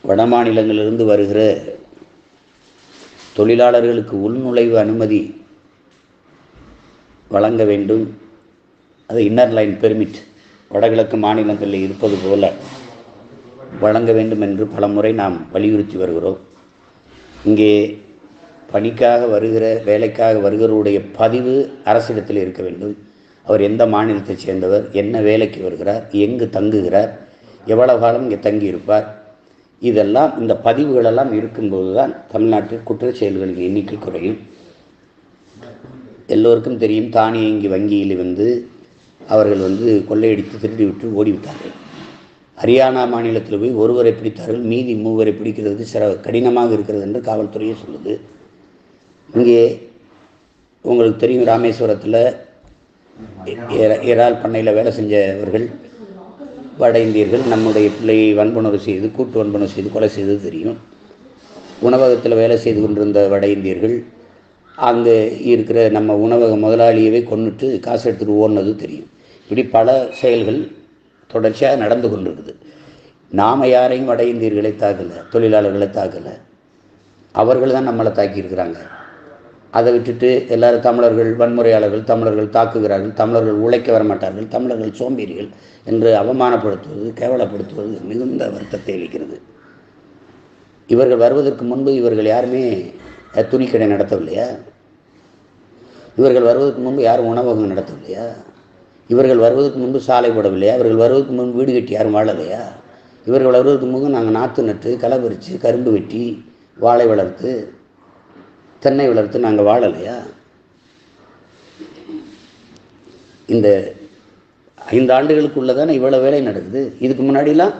வட மாநிலங்களிலிருந்து வருகிற தொழிலாளர்களுக்கு உள்நுழைவு அனுமதி வழங்க வேண்டும் அது இன்னர் லைன் பெர்மிட் வடகிழக்கு மாநிலங்களில் இருப்பது போல வழங்க வேண்டும் என்று பலமுறை நாம் வலியுறுத்தி வருகிறோம் இங்கே பணிக்காக வருகிற வேலைக்காக வருகிறவருடைய பதிவு அரசிடத்தில் இருக்க வேண்டும் அவர் எந்த மாநிலத்தைச் சேர்ந்தவர் என்ன வேலைக்கு வருகிறார் எங்கு தங்குகிறார் எவ்வளவு காலம் இங்கே தங்கியிருப்பார் இதெல்லாம் இந்த பதிவுகளெல்லாம் இருக்கும்போது தான் தமிழ்நாட்டில் குற்றச் செயல்களின் எண்ணிக்கை குறையும் எல்லோருக்கும் தெரியும் தானியங்கி வங்கியில் வந்து அவர்கள் வந்து கொள்ளையடித்து திருடிவிட்டு ஓடிவிட்டார்கள் ஹரியானா மாநிலத்தில் போய் ஒருவரை பிடித்தார்கள் மீதி மூவரை பிடிக்கிறது சிற கடினமாக இருக்கிறது என்று காவல்துறையே சொல்லுது இங்கே உங்களுக்கு தெரியும் ராமேஸ்வரத்தில் இற- இறால் பண்ணையில் வேலை செஞ்சவர்கள் வட இந்தியர்கள் நம்முடைய பிள்ளையை வன்புணர்வு செய்து கூட்டு வன்புணர்வு செய்து கொலை செய்தது தெரியும் உணவகத்தில் வேலை செய்து கொண்டிருந்த வட இந்தியர்கள் அங்கே இருக்கிற நம்ம உணவக முதலாளியவே கொன்னுட்டு காசு எடுத்துகிட்டு ஓடினது தெரியும் இப்படி பல செயல்கள் தொடர்ச்சியாக நடந்து கொண்டிருக்குது நாம் யாரையும் வட இந்தியர்களை தாக்கலை தொழிலாளர்களை தாக்கலை அவர்கள் தான் நம்மளை தாக்கியிருக்கிறாங்க அதை விட்டுட்டு எல்லாரும் தமிழர்கள் வன்முறையாளர்கள் தமிழர்கள் தாக்குகிறார்கள் தமிழர்கள் உழைக்க வர மாட்டார்கள் தமிழர்கள் சோம்பேறிகள் என்று அவமானப்படுத்துவது கேவலப்படுத்துவது மிகுந்த வருத்தத்தை அளிக்கிறது இவர்கள் வருவதற்கு முன்பு இவர்கள் யாருமே அஹ், துணிக்கடை நடத்தவில்லையா இவர்கள் வருவதற்கு முன்பு யாரும் உணவகம் நடத்தவில்லையா இவர்கள் வருவதற்கு முன்பு சாலை போடவில்லையா இவர்கள் வருவதற்கு முன்பு வீடு கட்டி யாரும் வாழலையா இவர்கள் வருவதற்கு முன்பு நாங்கள் நாற்று நட்டு களை பறித்து கரும்பு வெட்டி வாழை வளர்த்து தென்னை வளர்த்து நாங்கள் வாழலையா இந்த ஐந்து ஆண்டுகளுக்குள்ள தானே இவ்வளோ வேலை நடக்குது இதுக்கு முன்னாடிலாம்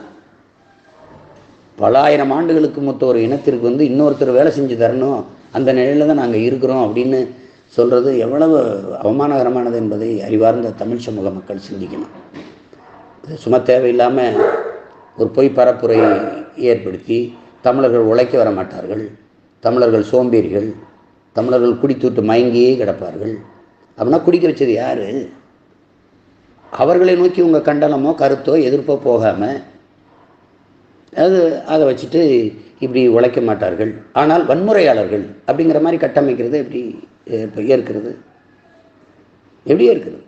பல ஆயிரம் ஆண்டுகளுக்கு மொத்த ஒரு இனத்திற்கு வந்து இன்னொருத்தர் வேலை செஞ்சு தரணும் அந்த நிலையில் தான் நாங்கள் இருக்கிறோம் அப்படின்னு சொல்கிறது எவ்வளவு அவமானகரமானது என்பதை அறிவார்ந்த தமிழ் சமூக மக்கள் சிந்திக்கணும் இது சும்மா தேவையில்லாமல் ஒரு பொய் பரப்புரை ஏற்படுத்தி தமிழர்கள் உழைக்க வர மாட்டார்கள் தமிழர்கள் சோம்பேறிகள் தமிழர்கள் குடித்துட்டு மயங்கியே கிடப்பார்கள் அப்படின்னா குடிக்க வச்சது யார் அவர்களை நோக்கி உங்கள் கண்டனமோ கருத்தோ எதிர்ப்போ போகாமல் அது அதை வச்சுட்டு இப்படி உழைக்க மாட்டார்கள் ஆனால் வன்முறையாளர்கள் அப்படிங்கிற மாதிரி கட்டமைக்கிறது எப்படி ஏற்ப- ஏற்கிறது எப்படி ஏற்கிறது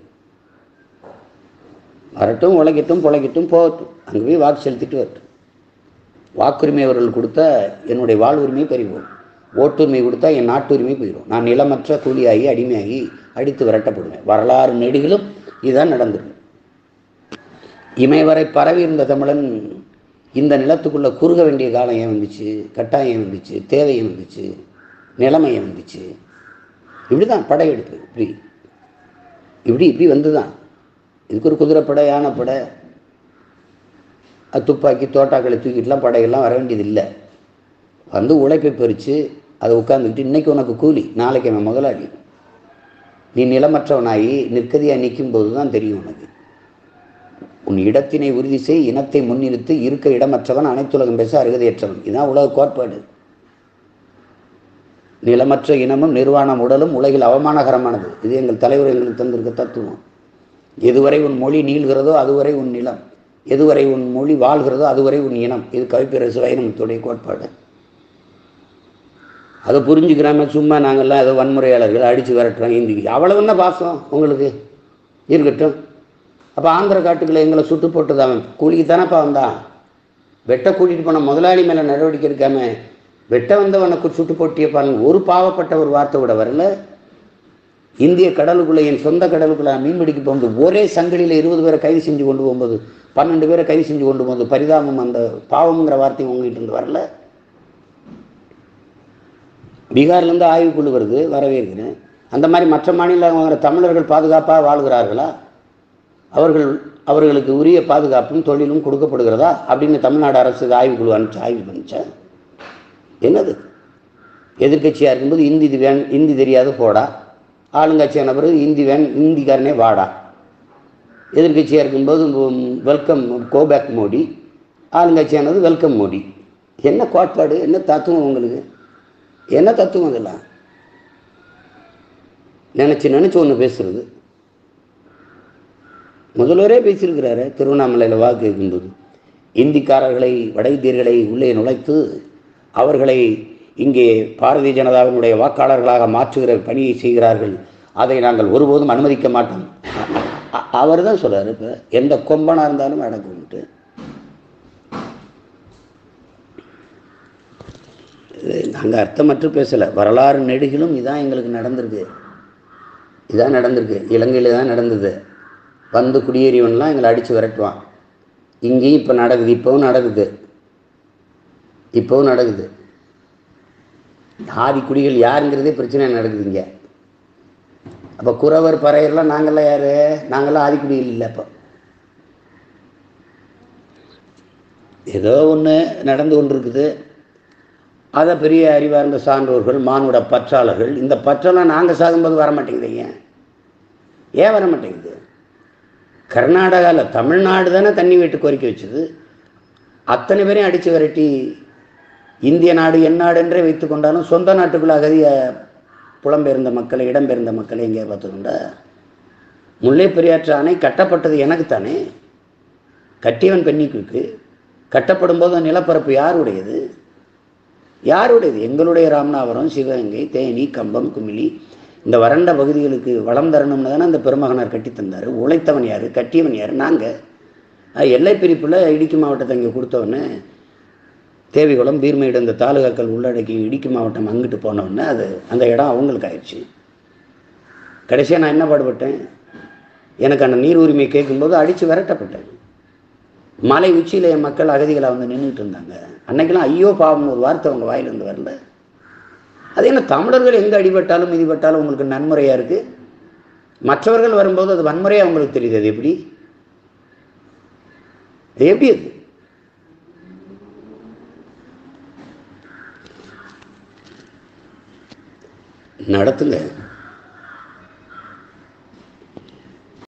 வரட்டும் உழைக்கட்டும் பொழைக்கட்டும் போகட்டும் அங்கே போய் வாக்கு செலுத்திட்டு வரட்டும் வாக்குரிமை அவர்கள் கொடுத்தா என்னுடைய வாழ்வுரிமை பறிவோம் ஓட்டுரிமை கொடுத்தா என் நாட்டுரிமை போயிடும் நான் நிலமற்ற கூலியாகி அடிமையாகி அடித்து விரட்டப்படுவேன் வரலாறு நெடுகிலும் இதுதான் நடந்திருக்கு இமைவரை பரவி இருந்த தமிழன் இந்த நிலத்துக்குள்ளே குறுக வேண்டிய காலம் ஏன் வந்துச்சு கட்டாயம் ஏன் வந்துச்சு தேவை ஏன் வந்துச்சு நிலைமை ஏன் வந்துச்சு இப்படி தான் படையெடுப்பு இப்படி இப்படி இப்படி வந்து தான் இதுக்கு ஒரு குதிரைப்படை யானைப்படை அது துப்பாக்கி தோட்டாக்களை தூக்கிட்டுலாம் படையெல்லாம் வர வேண்டியது இல்லை வந்து உழைப்பை பறித்து அதை உட்காந்துக்கிட்டு இன்னைக்கு உனக்கு கூலி நாளைக்கு அவன் முதலாளி நீ நிலமற்றவனாகி நிற்கதியாக நிற்கும் போது தான் தெரியும் உனக்கு உன் இடத்தினை உறுதி செய் இனத்தை முன்னிறுத்து இருக்க இடமற்றவன் அனைத்துலகம் பேச அருகதையற்றவன் இதுதான் உலக கோட்பாடு நிலமற்ற இனமும் நிர்வாணம் உடலும் உலகில் அவமானகரமானது இது எங்கள் தலைவர் எங்களுக்கு தந்திருக்க தத்துவம் எதுவரை உன் மொழி நீள்கிறதோ அதுவரை உன் நிலம் எதுவரை உன் மொழி வாழ்கிறதோ அதுவரை உன் இனம் இது கவிப்பேரசு வைரமுத்துடைய கோட்பாடு அதை புரிஞ்சுக்கிறாம சும்மா நாங்கள்லாம் ஏதோ வன்முறையாளர்கள் அடித்து விரட்டுறோம் இந்திக்கு அவ்வளவு என்ன பாசம் உங்களுக்கு இருக்கட்டும் அப்போ ஆந்திர காட்டுக்குள்ள எங்களை சுட்டு போட்டது அவன் கூலிக்கு தானப்பா வந்தான் வெட்ட கூட்டிகிட்டு போன முதலாளி மேலே நடவடிக்கை எடுக்காம வெட்ட வந்தவனுக்கு சுட்டு போட்டியப்பான் ஒரு பாவப்பட்ட ஒரு வார்த்தை விட வரல இந்திய கடலுக்குள்ளே என் சொந்த கடலுக்குள்ள நான் மீன் பிடிக்க போகும்போது ஒரே சங்கிலியில் இருபது பேரை கைது செஞ்சு கொண்டு போகும்போது பன்னெண்டு பேரை கைது செஞ்சு கொண்டு போகும்போது பரிதாபம் அந்த பாவம்ங்கிற வார்த்தை உங்ககிட்ட இருந்து வரல பீகார்லேருந்து ஆய்வுக்குழு வருது வரவேற்கிறேன் அந்த மாதிரி மற்ற மாநிலம் வாங்குற தமிழர்கள் பாதுகாப்பாக வாழ்கிறார்களா அவர்கள் அவர்களுக்கு உரிய பாதுகாப்பும் தொழிலும் கொடுக்கப்படுகிறதா அப்படின்னு தமிழ்நாடு அரசு ஆய்வுக்குழு அனுப்பிச்சு ஆய்வு பண்ணிச்சா என்னது எதிர்க்கட்சியாக இருக்கும்போது இந்தி இது வேன் இந்தி தெரியாது போடா ஆளுங்கட்சியான பிறகு இந்தி வேன் இந்திக்காரனே வாடா எதிர்க்கட்சியாக இருக்கும்போது வெல்கம் கோபேக் மோடி ஆளுங்கட்சியானது வெல்கம் மோடி என்ன கோட்பாடு என்ன தத்துவம் உங்களுக்கு என்ன தத்துவம் இதெல்லாம் நினச்சி நினச்சி ஒன்று பேசுறது முதல்வரே பேசியிருக்கிறாரு திருவண்ணாமலையில் வாக்கு கேட்கும்போது இந்திக்காரர்களை வட இந்தியர்களை உள்ளே நுழைத்து அவர்களை இங்கே பாரதிய ஜனதாவினுடைய வாக்காளர்களாக மாற்றுகிற பணியை செய்கிறார்கள் அதை நாங்கள் ஒருபோதும் அனுமதிக்க மாட்டோம் அவர் தான் சொல்கிறார் இப்போ எந்த கொம்பனாக இருந்தாலும் நடக்கும்ட்டு நாங்கள் அர்த்தமற்று பேசலை வரலாறு நெடுகிலும் இதான் எங்களுக்கு நடந்திருக்கு இதான் நடந்திருக்கு இலங்கையில் தான் நடந்தது வந்து குடியேறியவன்லாம் எங்களை அடித்து விரட்டுவான் இங்கேயும் இப்போ நடக்குது இப்போவும் நடக்குது இப்போவும் நடக்குது ஆதி குடிகள் யாருங்கிறதே பிரச்சனை நடக்குது இங்கே அப்போ குறவர் பறையர்லாம் நாங்கள்லாம் யார் நாங்கள்லாம் ஆதிக்குடிகள் இல்லை அப்போ ஏதோ ஒன்று நடந்து கொண்டிருக்குது அதை பெரிய அறிவார்ந்த சான்றோர்கள் மானுட பற்றாளர்கள் இந்த பற்றெல்லாம் நாங்கள் சாகும்போது வர மாட்டேங்குது ஏன் ஏன் வர மாட்டேங்குது கர்நாடகாவில் தமிழ்நாடு தானே தண்ணி வீட்டு கோரிக்கை வச்சது அத்தனை பேரையும் அடித்து விரட்டி இந்திய நாடு என் நாடுன்றே வைத்து கொண்டாலும் சொந்த நாட்டுக்குள்ள அகதிய புலம்பெயர்ந்த மக்களை இடம்பெயர்ந்த மக்களை எங்கே பார்த்துக்கொண்டா முல்லை பெரியாற்று அணை கட்டப்பட்டது எனக்குத்தானே கட்டியவன் பெண்ணிக்கு கட்டப்படும் போது நிலப்பரப்பு யாருடையது யாருடையது எங்களுடைய ராமநாதபுரம் சிவகங்கை தேனி கம்பம் குமிளி இந்த வறண்ட பகுதிகளுக்கு வளம் தரணும்னு தானே அந்த பெருமகனார் கட்டி தந்தார் உழைத்தவன் யார் கட்டியவன் யார் நாங்கள் எல்லை பிரிப்பில் இடுக்கி மாவட்டத்தை இங்கே கொடுத்தவொடனே தேவிகுளம் பீர்மேடு இந்த தாலுகாக்கள் உள்ளடக்கி இடுக்கி மாவட்டம் அங்கிட்டு போனவுடனே அது அந்த இடம் அவங்களுக்கு ஆயிடுச்சு கடைசியாக நான் என்ன பாடுபட்டேன் எனக்கு அந்த நீர் உரிமை கேட்கும்போது அடித்து விரட்டப்பட்டேன் மலை உச்சியில் என் மக்கள் அகதிகளாக வந்து நின்றுட்டு இருந்தாங்க அன்னைக்கெல்லாம் ஐயோ பாவம் ஒரு வார்த்தை அவங்க வாயிலிருந்து வரல அது என்ன தமிழர்கள் எங்கே அடிபட்டாலும் மிதிப்பட்டாலும் உங்களுக்கு நன்முறையாக இருக்குது மற்றவர்கள் வரும்போது அது வன்முறையாக உங்களுக்கு தெரியுது அது எப்படி அது எப்படி அது நடத்துங்க